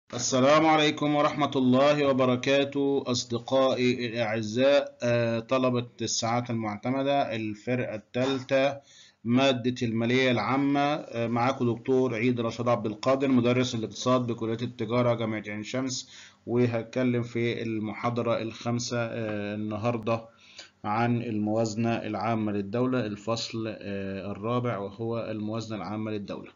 السلام عليكم ورحمة الله وبركاته أصدقائي الأعزاء آه، طلبة الساعات المعتمدة الفرقة الثالثة مادة المالية العامة آه، معاكم دكتور عيد رشاد عبد القادر مدرس الاقتصاد بكلية التجارة جامعة عين شمس وهتكلم في المحاضرة الخامسة آه، النهاردة عن الموازنة العامة للدولة الفصل آه، الرابع وهو الموازنة العامة للدولة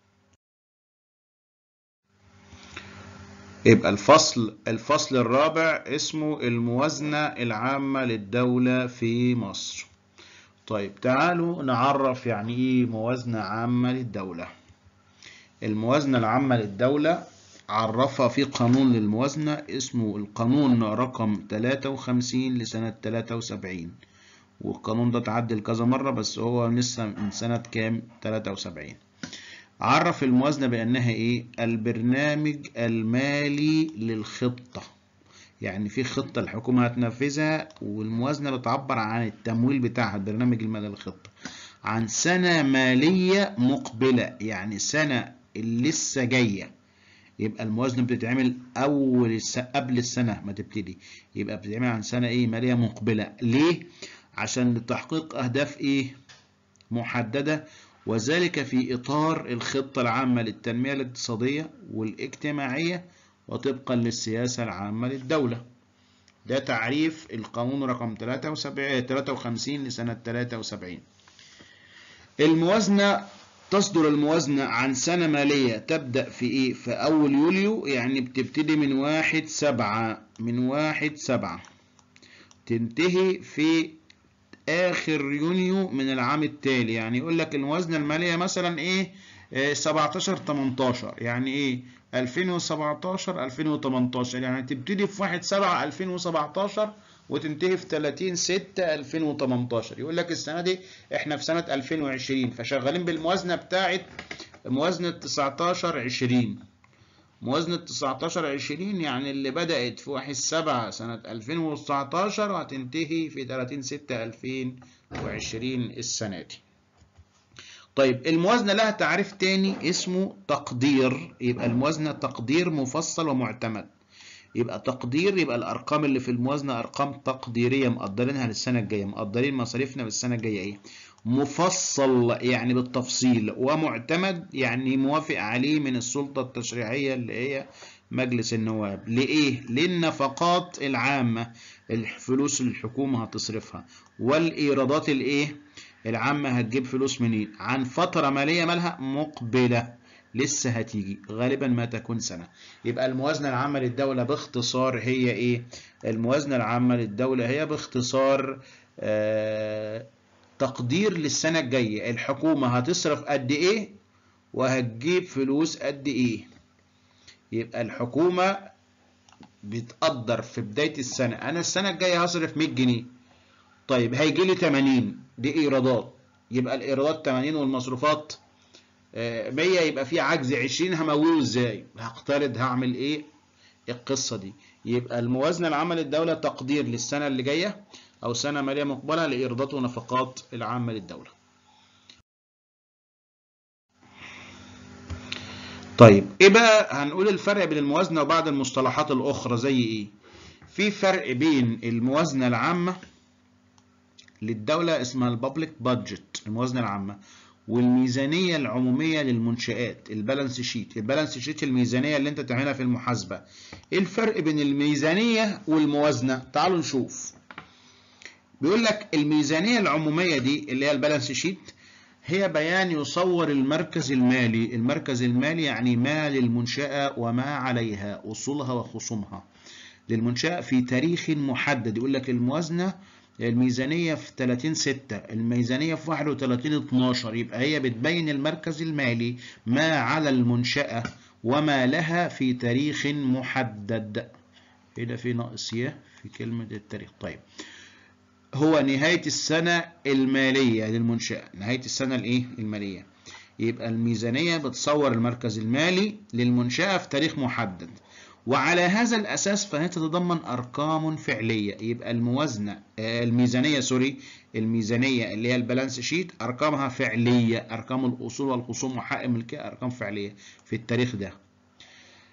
يبقى الفصل الفصل الرابع اسمه الموازنة العامة للدولة في مصر طيب تعالوا نعرف يعني ايه موازنة عامة للدولة الموازنة العامة للدولة عرفها في قانون للموازنة اسمه القانون رقم 53 لسنة 73 والقانون ده تعدل كذا مرة بس هو لسه من سنة كام 73 عرف الموازنة بأنها إيه؟ البرنامج المالي للخطة يعني في خطة الحكومة هتنفذها والموازنة بتعبر عن التمويل بتاعها البرنامج المالي للخطة عن سنة مالية مقبلة يعني سنة اللي لسه جاية يبقى الموازنة بتتعمل أول السنة قبل السنة ما تبتدي يبقى بتتعمل عن سنة إيه مالية مقبلة ليه؟ عشان لتحقيق أهداف إيه؟ محددة وذلك في إطار الخطة العامة للتنمية الاقتصادية والاجتماعية وطبقا للسياسة العامة للدولة ده تعريف القانون رقم 53 لسنة 73 الموازنة تصدر الموازنة عن سنة مالية تبدأ في إيه؟ في أول يوليو يعني بتبتدي من واحد سبعة من واحد سبعة تنتهي في اخر يونيو من العام التالي يعني يقول لك الموازنه الماليه مثلا ايه 17 18 يعني ايه 2017 2018 يعني تبتدي في 1 7 2017 وتنتهي في 30 6 2018 يقول لك السنه دي احنا في سنه 2020 فشغالين بالموازنه بتاعه موازنه 19 20 موازنة 19 20 يعني اللي بدأت في 1 7 سنة 2019 وهتنتهي في 30 6 2020 السنة دي. طيب الموازنة لها تعريف تاني اسمه تقدير يبقى الموازنة تقدير مفصل ومعتمد. يبقى تقدير يبقى الأرقام اللي في الموازنة أرقام تقديرية مقدرينها للسنة الجاية مقدرين مصاريفنا بالسنة الجاية إيه؟ مفصل يعني بالتفصيل ومعتمد يعني موافق عليه من السلطة التشريعية اللي هي مجلس النواب لإيه؟ للنفقات العامة الفلوس اللي الحكومة هتصرفها والإيرادات الإيه؟ العامة هتجيب فلوس منين؟ عن فترة مالية مالها مقبلة لسه هتيجي غالبا ما تكون سنة يبقى الموازنة العامة للدولة باختصار هي إيه؟ الموازنة العامة للدولة هي باختصار آه تقدير للسنة الجاية الحكومة هتصرف قد ايه وهتجيب فلوس قد ايه يبقى الحكومة بتقدر في بداية السنة انا السنة الجاية هصرف 100 جنيه طيب هيجي لي 80 دي ايرادات يبقى الايرادات 80 والمصروفات 100 يبقى في عجز 20 هموله ازاي هقترض هعمل ايه القصة دي يبقى الموازنة العامة للدولة تقدير للسنة اللي جاية أو سنة مالية مقبلة لإيرادات ونفقات العامة للدولة. طيب إيه بقى هنقول الفرق بين الموازنة وبعض المصطلحات الأخرى زي إيه؟ في فرق بين الموازنة العامة للدولة اسمها البابليك بادجت الموازنة العامة والميزانية العمومية للمنشآت البالانس شيت البالانس شيت الميزانية اللي انت تعملها في المحاسبة ايه الفرق بين الميزانية والموازنة تعالوا نشوف بيقول لك الميزانية العمومية دي اللي هي البالانس شيت هي بيان يصور المركز المالي المركز المالي يعني ما للمنشأة وما عليها أصولها وخصومها للمنشأة في تاريخ محدد يقول لك الموازنة الميزانية في 30 6 الميزانية في 31 12 يبقى هي بتبين المركز المالي ما على المنشأة وما لها في تاريخ محدد هنا في ناقص ي في كلمة التاريخ طيب هو نهاية السنة المالية للمنشأة نهاية السنة الايه المالية يبقى الميزانية بتصور المركز المالي للمنشأة في تاريخ محدد وعلى هذا الأساس فهي تتضمن أرقام فعلية يبقى الموازنة الميزانية سوري الميزانية اللي هي البالانس شيت أرقامها فعلية أرقام الأصول والخصوم وحق ملكية أرقام فعلية في التاريخ ده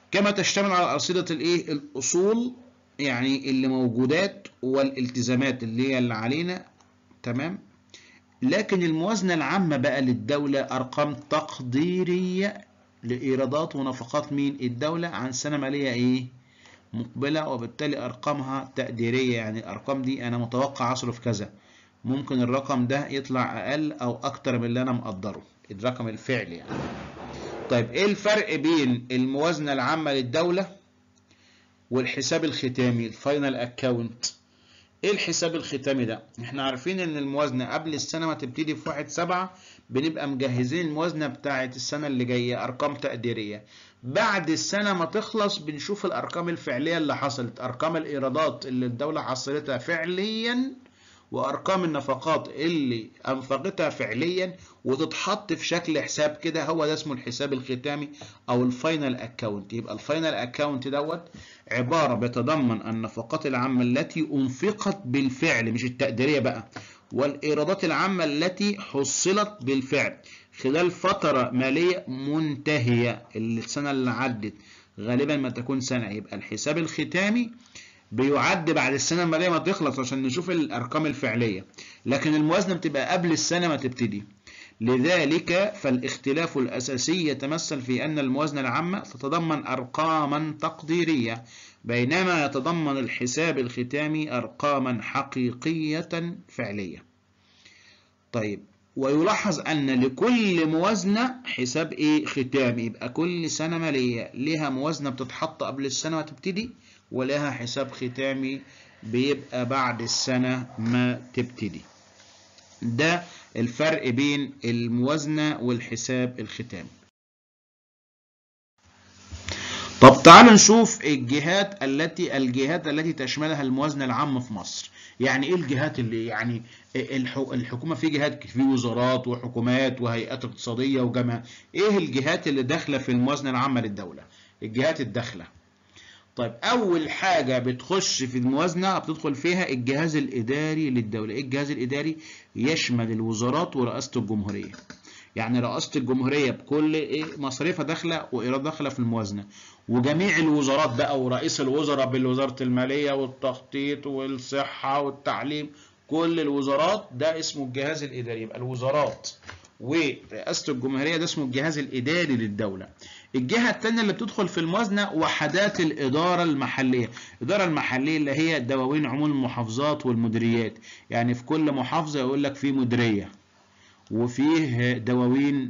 كما تشتمل على أرصدة الإيه الأصول يعني اللي موجودات والالتزامات اللي هي اللي علينا تمام لكن الموازنة العامة بقى للدولة أرقام تقديرية لإيرادات ونفقات مين الدولة عن سنة مالية إيه مقبلة وبالتالي أرقامها تقديرية يعني الأرقام دي أنا متوقع أصرف كذا ممكن الرقم ده يطلع أقل أو أكتر من اللي أنا مقدره الرقم الفعلي يعني طيب إيه الفرق بين الموازنة العامة للدولة والحساب الختامي الفاينل أكاونت ايه الحساب الختامي ده احنا عارفين ان الموازنة قبل السنة ما تبتدي في واحد سبعة بنبقى مجهزين الموازنة بتاعة السنة اللي جاية ارقام تقديرية بعد السنة ما تخلص بنشوف الارقام الفعلية اللي حصلت ارقام الايرادات اللي الدولة حصلتها فعليا وارقام النفقات اللي انفقتها فعليا وتتحط في شكل حساب كده هو ده اسمه الحساب الختامي او الفاينل اكاونت يبقى الفاينل اكاونت دوت عبارة بيتضمن النفقات العامة التي انفقت بالفعل مش التقديرية بقى والايرادات العامة التي حصلت بالفعل خلال فترة مالية منتهية السنة اللي عدت غالبا ما تكون سنة يبقى الحساب الختامي بيعد بعد السنة المالية ما تخلص عشان نشوف الأرقام الفعلية لكن الموازنة بتبقى قبل السنة ما تبتدي لذلك فالاختلاف الأساسي يتمثل في أن الموازنة العامة تتضمن أرقاما تقديرية بينما يتضمن الحساب الختامي أرقاما حقيقية فعلية طيب ويلاحظ أن لكل موازنة حساب إيه ختامي يبقى كل سنة مالية لها موازنة بتتحط قبل السنة ما تبتدي ولها حساب ختامي بيبقى بعد السنة ما تبتدي ده الفرق بين الموازنة والحساب الختامي طب تعالوا نشوف الجهات التي الجهات التي تشملها الموازنة العامة في مصر يعني ايه الجهات اللي يعني الحكومة في جهات في وزارات وحكومات وهيئات اقتصادية وجامعات ايه الجهات اللي داخلة في الموازنة العامة للدولة الجهات الداخلة طيب اول حاجه بتخش في الموازنه بتدخل فيها الجهاز الاداري للدوله ايه الجهاز الاداري يشمل الوزارات ورئاسه الجمهوريه يعني رئاسه الجمهوريه بكل ايه مصاريفها داخله وايراد داخله في الموازنه وجميع الوزارات بقى ورئيس الوزراء بالوزاره الماليه والتخطيط والصحه والتعليم كل الوزارات ده اسمه الجهاز الاداري يبقى الوزارات ورئاسه الجمهوريه ده اسمه الجهاز الاداري للدوله الجهة الثانية اللي بتدخل في الموازنة وحدات الإدارة المحلية الإدارة المحلية اللي هي دواوين عموم المحافظات والمديريات يعني في كل محافظة يقول لك في مديرية وفيه دواوين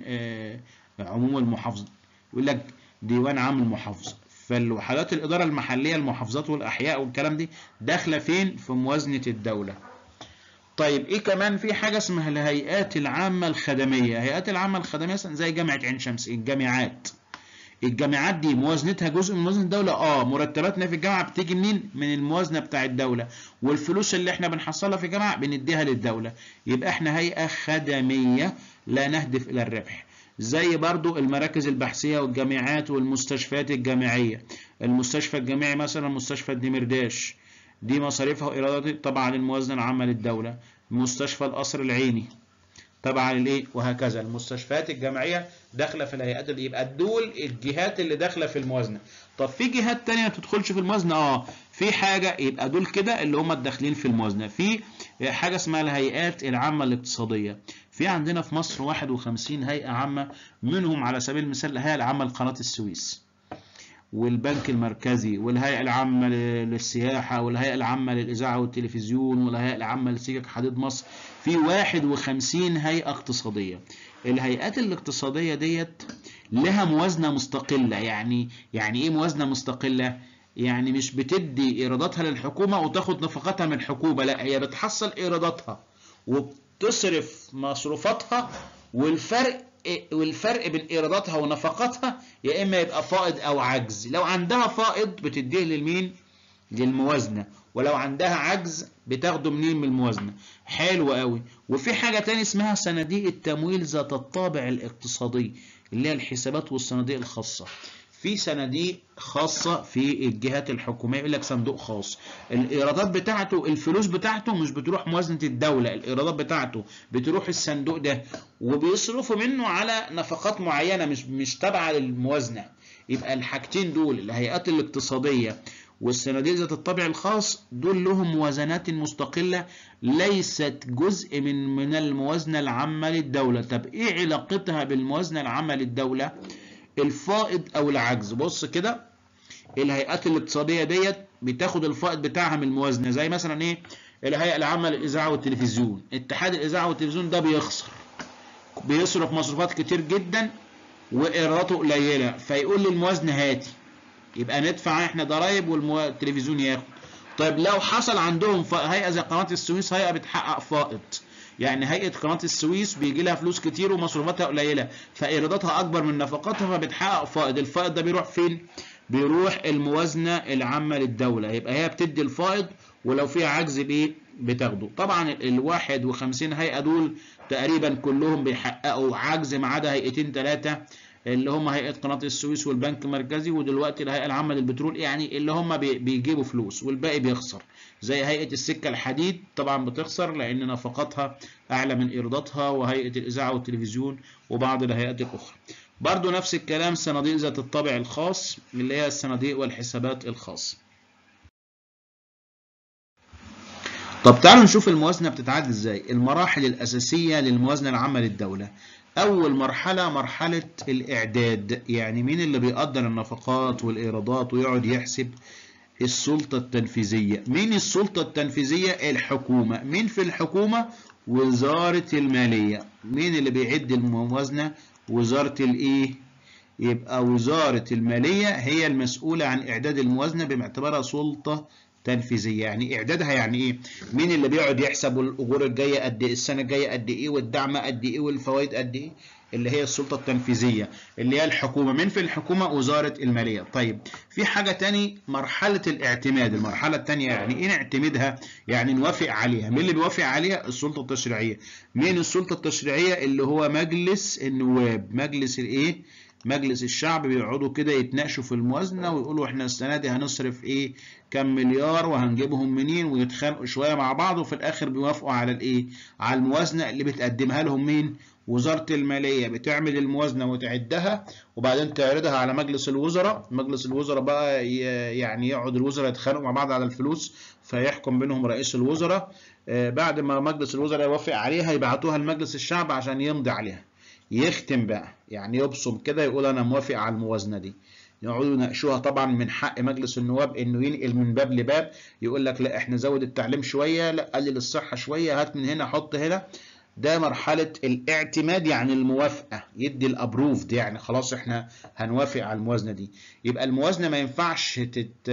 عموم المحافظة يقول لك ديوان عام المحافظة فالوحدات الإدارة المحلية المحافظات والأحياء والكلام دي داخلة فين في موازنة الدولة طيب ايه كمان في حاجه اسمها الهيئات العامه الخدميه الهيئات العامه الخدميه زي جامعه عين شمس الجامعات الجامعات دي موازنتها جزء من موازنه الدوله اه مرتباتنا في الجامعه بتيجي منين من الموازنه بتاع الدوله والفلوس اللي احنا بنحصلها في الجامعه بنديها للدوله يبقى احنا هيئه خدميه لا نهدف الى الربح زي برضو المراكز البحثيه والجامعات والمستشفيات الجامعيه المستشفى الجامعي مثلا مستشفى الدمرداش دي مصاريفها وايراداتها طبعا الموازنه العامه للدوله مستشفى القصر العيني تبع للايه وهكذا المستشفيات الجامعيه داخله في الهيئات اللي يبقى دول الجهات اللي داخله في الموازنه طب في جهات تانية ما بتدخلش في الموازنه اه في حاجه يبقى دول كده اللي هم الداخلين في الموازنه في حاجه اسمها الهيئات العامه الاقتصاديه في عندنا في مصر 51 هيئه عامه منهم على سبيل المثال الهيئه العامه لقناه السويس والبنك المركزي والهيئة العامة للسياحة والهيئة العامة للإذاعة والتلفزيون والهيئة العامة لسكك حديد مصر في 51 هيئة اقتصادية الهيئات الاقتصادية ديت لها موازنة مستقلة يعني يعني ايه موازنة مستقلة يعني مش بتدي ايراداتها للحكومة وتاخد نفقاتها من الحكومة لا هي بتحصل ايراداتها وبتصرف مصروفاتها والفرق والفرق بين ايراداتها ونفقاتها يا اما يبقى فائض او عجز لو عندها فائض بتديه للمين للموازنه ولو عندها عجز بتاخده منين من الموازنه حلو قوي وفي حاجه تاني اسمها صناديق التمويل ذات الطابع الاقتصادي اللي هي الحسابات والصناديق الخاصه في صناديق خاصة في الجهات الحكومية يقول لك صندوق خاص الإيرادات بتاعته الفلوس بتاعته مش بتروح موازنة الدولة الإيرادات بتاعته بتروح الصندوق ده وبيصرفوا منه على نفقات معينة مش مش تابعة للموازنة يبقى الحاجتين دول الهيئات الاقتصادية والصناديق ذات الطابع الخاص دول لهم موازنات مستقلة ليست جزء من من الموازنة العامة للدولة طب ايه علاقتها بالموازنة العامة للدولة الفائض او العجز بص كده الهيئات الاقتصادية ديت بتاخد الفائض بتاعها من الموازنة زي مثلا ايه الهيئة العامة للإذاعة والتلفزيون اتحاد الإذاعة والتلفزيون ده بيخسر بيصرف مصروفات كتير جدا وإيراده قليلة فيقول للموازنة هاتي يبقى ندفع احنا ضرايب والتلفزيون ياخد طيب لو حصل عندهم هيئة زي قناة السويس هيئة بتحقق فائض يعني هيئة قناة السويس بيجي لها فلوس كتير ومصروفاتها قليلة فإيراداتها أكبر من نفقاتها فبتحقق فائض الفائض ده بيروح فين؟ بيروح الموازنة العامة للدولة يبقى هي بتدي الفائض ولو فيها عجز بايه بتاخده طبعا ال 51 هيئة دول تقريبا كلهم بيحققوا عجز ما عدا هيئتين ثلاثة اللي هم هيئة قناة السويس والبنك المركزي ودلوقتي الهيئة العامة للبترول يعني اللي هم بيجيبوا فلوس والباقي بيخسر زي هيئة السكة الحديد طبعا بتخسر لأن نفقاتها أعلى من إيراداتها وهيئة الإذاعة والتلفزيون وبعض الهيئات الأخرى برضو نفس الكلام صناديق ذات الطابع الخاص اللي هي الصناديق والحسابات الخاصة طب تعالوا نشوف الموازنة بتتعاد ازاي المراحل الأساسية للموازنة العامة للدولة أول مرحلة مرحلة الإعداد يعني مين اللي بيقدر النفقات والإيرادات ويقعد يحسب السلطة التنفيذية مين السلطة التنفيذية الحكومة مين في الحكومة وزارة المالية مين اللي بيعد الموازنة وزارة الايه يبقى وزارة المالية هي المسؤولة عن إعداد الموازنة باعتبارها سلطة تنفيذية يعني إعدادها يعني إيه؟ مين اللي بيقعد يحسب الأجور الجاية قد إيه السنة الجاية قد إيه والدعم قد إيه والفوائد قد إيه؟ اللي هي السلطة التنفيذية اللي هي الحكومة مين في الحكومة وزارة المالية طيب في حاجة تاني مرحلة الاعتماد المرحلة التانية يعني إيه نعتمدها يعني نوافق عليها مين اللي بيوافق عليها السلطة التشريعية مين السلطة التشريعية اللي هو مجلس النواب مجلس الإيه مجلس الشعب بيقعدوا كده يتناقشوا في الموازنة ويقولوا احنا السنة دي هنصرف ايه كام مليار وهنجيبهم منين ويتخانقوا شوية مع بعض وفي الاخر بيوافقوا على الايه على الموازنة اللي بتقدمها لهم مين وزارة المالية بتعمل الموازنة وتعدها وبعدين تعرضها على مجلس الوزراء مجلس الوزراء بقى يعني يقعد الوزراء يتخانقوا مع بعض على الفلوس فيحكم بينهم رئيس الوزراء بعد ما مجلس الوزراء يوافق عليها يبعتوها لمجلس الشعب عشان يمضي عليها يختم بقى يعني يبصم كده يقول انا موافق على الموازنه دي يقعدوا يناقشوها طبعا من حق مجلس النواب انه ينقل من باب لباب يقول لك لا احنا زود التعليم شويه لا قلل الصحه شويه هات من هنا حط هنا ده مرحله الاعتماد يعني الموافقه يدي الابروفد يعني خلاص احنا هنوافق على الموازنه دي يبقى الموازنه ما ينفعش تت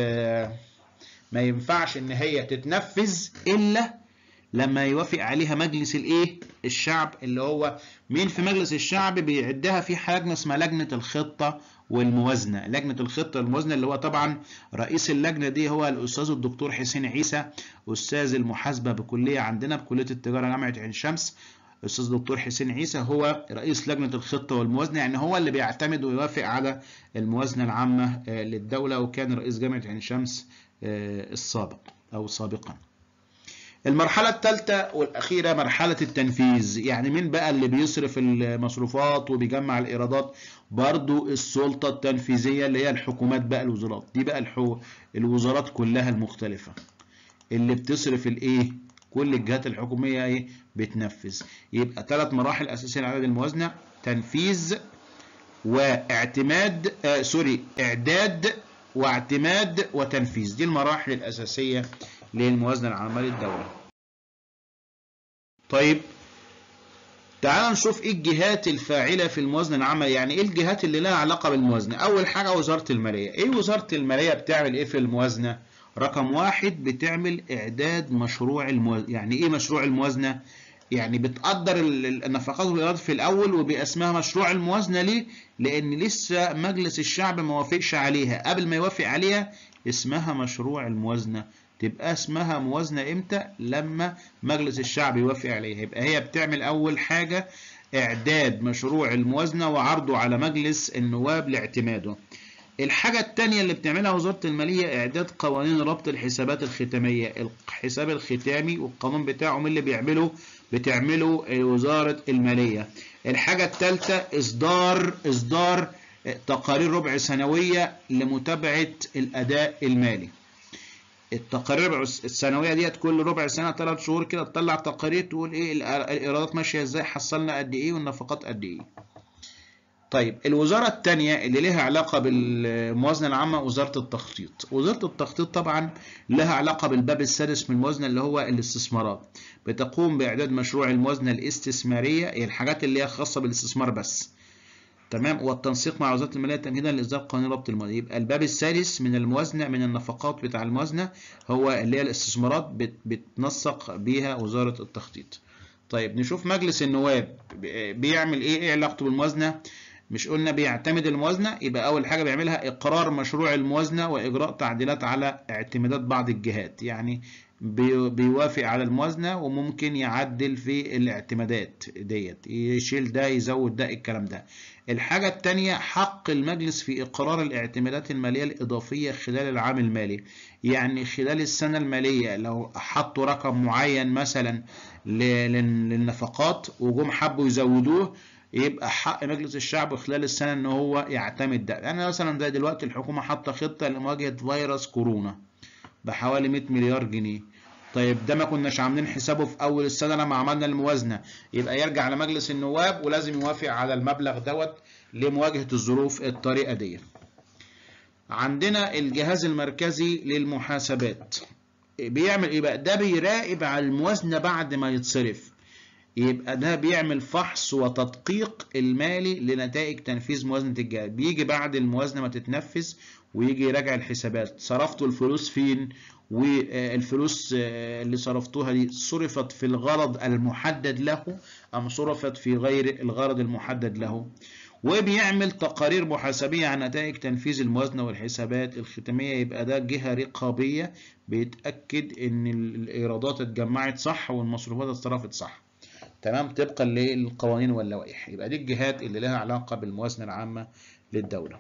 ما ينفعش ان هي تتنفذ الا لما يوافق عليها مجلس الايه الشعب اللي هو مين في مجلس الشعب بيعدها في حاجه اسمها لجنه الخطه والموازنه لجنه الخطه والموازنه اللي هو طبعا رئيس اللجنه دي هو الاستاذ الدكتور حسين عيسى استاذ المحاسبه بكليه عندنا بكليه التجاره جامعه عين شمس الاستاذ الدكتور حسين عيسى هو رئيس لجنه الخطه والموازنه يعني هو اللي بيعتمد ويوافق على الموازنه العامه للدوله وكان رئيس جامعه عين شمس السابق او سابقا المرحلة الثالثة والأخيرة مرحلة التنفيذ يعني مين بقى اللي بيصرف المصروفات وبيجمع الإيرادات برضو السلطة التنفيذية اللي هي الحكومات بقى الوزارات دي بقى الحو... الوزارات كلها المختلفة اللي بتصرف الإيه كل الجهات الحكومية إيه بتنفذ يبقى ثلاث مراحل أساسية لعدد الموازنة تنفيذ واعتماد آه سوري إعداد واعتماد وتنفيذ دي المراحل الأساسية للموازنة العامة للدولة. طيب تعال نشوف ايه الجهات الفاعلة في الموازنة العامة يعني ايه الجهات اللي لها علاقة بالموازنة اول حاجة وزارة المالية ايه وزارة المالية بتعمل ايه في الموازنة رقم واحد بتعمل اعداد مشروع الموازنة يعني ايه مشروع الموازنة يعني بتقدر النفقات والايرادات في الاول وبيبقى اسمها مشروع الموازنة ليه لان لسه مجلس الشعب ما وافقش عليها قبل ما يوافق عليها اسمها مشروع الموازنة تبقى اسمها موازنة امتى لما مجلس الشعب يوافق عليها يبقى هي بتعمل اول حاجة اعداد مشروع الموازنة وعرضه على مجلس النواب لاعتماده الحاجة التانية اللي بتعملها وزارة المالية اعداد قوانين ربط الحسابات الختامية الحساب الختامي والقانون بتاعه من اللي بيعمله بتعمله وزارة المالية الحاجة الثالثة اصدار اصدار تقارير ربع سنوية لمتابعة الأداء المالي التقارير السنوية ديت كل ربع سنة ثلاث شهور كده تطلع تقارير تقول ايه الإيرادات ماشية ازاي حصلنا قد ايه والنفقات قد ايه طيب الوزارة الثانية اللي لها علاقة بالموازنة العامة وزارة التخطيط وزارة التخطيط طبعا لها علاقة بالباب السادس من الموازنة اللي هو الاستثمارات بتقوم بإعداد مشروع الموازنة الاستثمارية هي الحاجات اللي هي خاصة بالاستثمار بس تمام والتنسيق مع وزارة المالية تمهيدا لإصدار قانون ربط الموازنة يبقى الباب السادس من الموازنة من النفقات بتاع الموازنة هو اللي هي الاستثمارات بتنسق بيها وزارة التخطيط طيب نشوف مجلس النواب بيعمل ايه ايه علاقته بالموازنة مش قلنا بيعتمد الموازنة يبقى أول حاجة بيعملها إقرار مشروع الموازنة وإجراء تعديلات على اعتمادات بعض الجهات يعني بيوافق على الموازنة وممكن يعدل في الاعتمادات ديت يشيل ده يزود ده الكلام ده الحاجة التانية حق المجلس في إقرار الاعتمادات المالية الإضافية خلال العام المالي يعني خلال السنة المالية لو حطوا رقم معين مثلا للنفقات وجم حبوا يزودوه يبقى حق مجلس الشعب خلال السنة ان هو يعتمد ده يعني مثلا زي دلوقتي الحكومة حاطة خطة لمواجهة فيروس كورونا بحوالي 100 مليار جنيه طيب ده ما كناش عاملين حسابه في اول السنة لما عملنا الموازنة يبقى يرجع لمجلس النواب ولازم يوافق على المبلغ دوت لمواجهة الظروف الطريقة دي عندنا الجهاز المركزي للمحاسبات بيعمل ايه بقى ده بيراقب على الموازنة بعد ما يتصرف يبقى ده بيعمل فحص وتدقيق المالي لنتائج تنفيذ موازنة الجهات بيجي بعد الموازنة ما تتنفذ ويجي يراجع الحسابات صرفتوا الفلوس فين والفلوس اللي صرفتوها دي صرفت في الغرض المحدد له أم صرفت في غير الغرض المحدد له وبيعمل تقارير محاسبية عن نتائج تنفيذ الموازنة والحسابات الختامية يبقى ده جهة رقابية بيتأكد إن الإيرادات اتجمعت صح والمصروفات اتصرفت صح تمام طبقا للقوانين واللوائح يبقى دي الجهات اللي لها علاقة بالموازنة العامة للدولة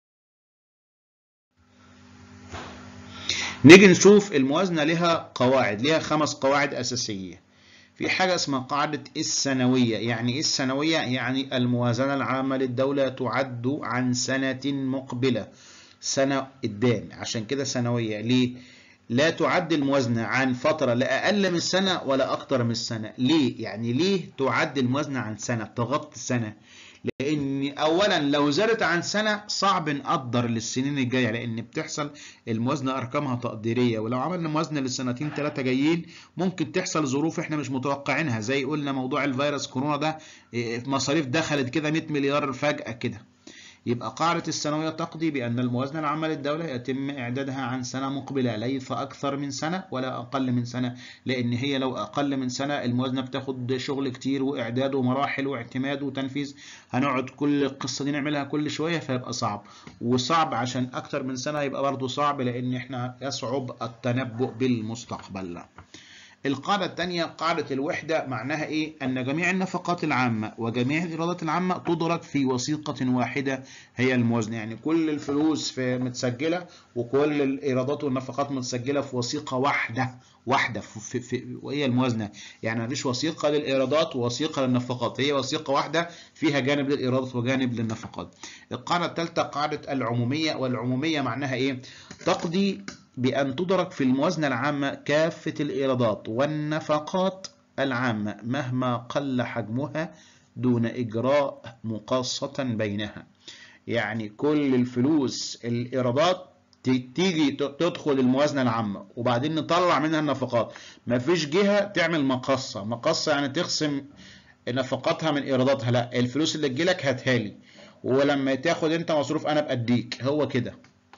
نيجي نشوف الموازنة لها قواعد لها خمس قواعد أساسية في حاجة اسمها قاعدة السنوية يعني إيه السنوية يعني الموازنة العامة للدولة تعد عن سنة مقبلة سنة قدام عشان كده سنوية ليه؟ لا تعد الموازنة عن فترة لا أقل من سنة ولا أكتر من سنة ليه؟ يعني ليه تعد الموازنة عن سنة تغطي سنة لأن أولا لو زادت عن سنة صعب نقدر للسنين الجاية لأن بتحصل الموازنة أرقامها تقديرية ولو عملنا موازنة للسنتين ثلاثة جايين ممكن تحصل ظروف إحنا مش متوقعينها زي قلنا موضوع الفيروس كورونا ده مصاريف دخلت كده 100 مليار فجأة كده يبقى قاعدة السنوية تقضي بأن الموازنة العامة للدولة يتم إعدادها عن سنة مقبلة ليس أكثر من سنة ولا أقل من سنة لأن هي لو أقل من سنة الموازنة بتاخد شغل كتير وإعداد ومراحل واعتماد وتنفيذ هنقعد كل القصة دي نعملها كل شوية فيبقى صعب وصعب عشان أكتر من سنة يبقى برضه صعب لأن إحنا يصعب التنبؤ بالمستقبل القاعدة الثانية قاعدة الوحدة معناها إيه؟ أن جميع النفقات العامة وجميع الإيرادات العامة تدرك في وثيقة واحدة هي الموازنة، يعني كل الفلوس في متسجلة وكل الإيرادات والنفقات متسجلة في وثيقة واحدة واحدة في في وهي الموازنة، يعني مفيش وثيقة للإيرادات ووثيقة للنفقات، هي وثيقة واحدة فيها جانب للإيرادات وجانب للنفقات. القاعدة الثالثة قاعدة العمومية والعمومية معناها إيه؟ تقضي بأن تدرك في الموازنة العامة كافة الإيرادات والنفقات العامة مهما قل حجمها دون إجراء مقاصة بينها يعني كل الفلوس الإيرادات تيجي تدخل الموازنة العامة وبعدين نطلع منها النفقات مفيش جهة تعمل مقصة مقصة يعني تقسم نفقاتها من إيراداتها لا الفلوس اللي تجيلك هاتها لي ولما تاخد انت مصروف انا بأديك هو كده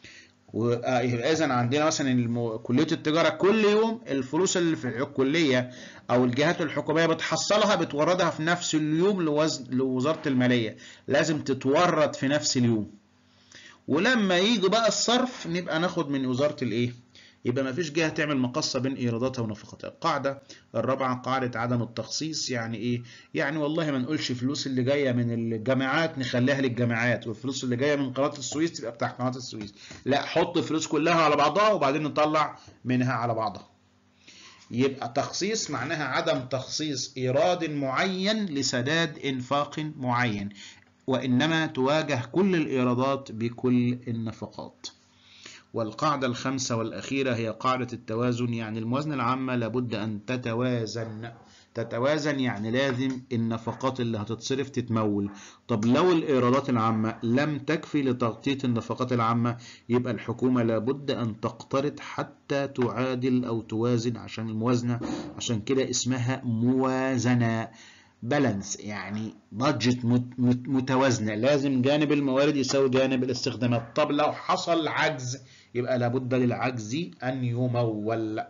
واذا عندنا مثلا الم... كليه التجاره كل يوم الفلوس اللي في الكليه او الجهات الحكوميه بتحصلها بتوردها في نفس اليوم لوز... لوزاره الماليه لازم تتورد في نفس اليوم ولما يجي بقى الصرف نبقى ناخد من وزاره الايه يبقى ما فيش جهه تعمل مقصه بين ايراداتها ونفقاتها القاعده الرابعه قاعده عدم التخصيص يعني ايه يعني والله ما نقولش فلوس اللي جايه من الجامعات نخليها للجامعات والفلوس اللي جايه من قناه السويس تبقى بتاع قناه السويس لا حط فلوس كلها على بعضها وبعدين نطلع منها على بعضها يبقى تخصيص معناها عدم تخصيص ايراد معين لسداد انفاق معين وإنما تواجه كل الإيرادات بكل النفقات والقاعدة الخامسة والأخيرة هي قاعدة التوازن يعني الموازنة العامة لابد أن تتوازن تتوازن يعني لازم النفقات اللي هتتصرف تتمول طب لو الإيرادات العامة لم تكفي لتغطية النفقات العامة يبقى الحكومة لابد أن تقترض حتى تعادل أو توازن عشان الموازنة عشان كده اسمها موازنة بالانس يعني بادجت متوازنة لازم جانب الموارد يساوي جانب الاستخدامات طب لو حصل عجز يبقى لابد للعجز أن يمول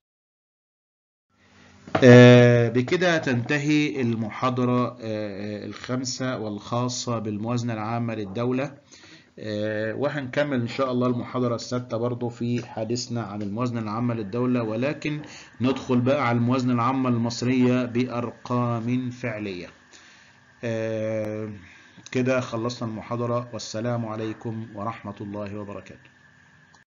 آه بكده تنتهي المحاضرة آه الخامسة والخاصة بالموازنة العامة للدولة آه وهنكمل إن شاء الله المحاضرة السادسة برضو في حديثنا عن الموازنة العامة للدولة ولكن ندخل بقى على الموازنة العامة المصرية بأرقام فعلية كده خلصنا المحاضرة والسلام عليكم ورحمة الله وبركاته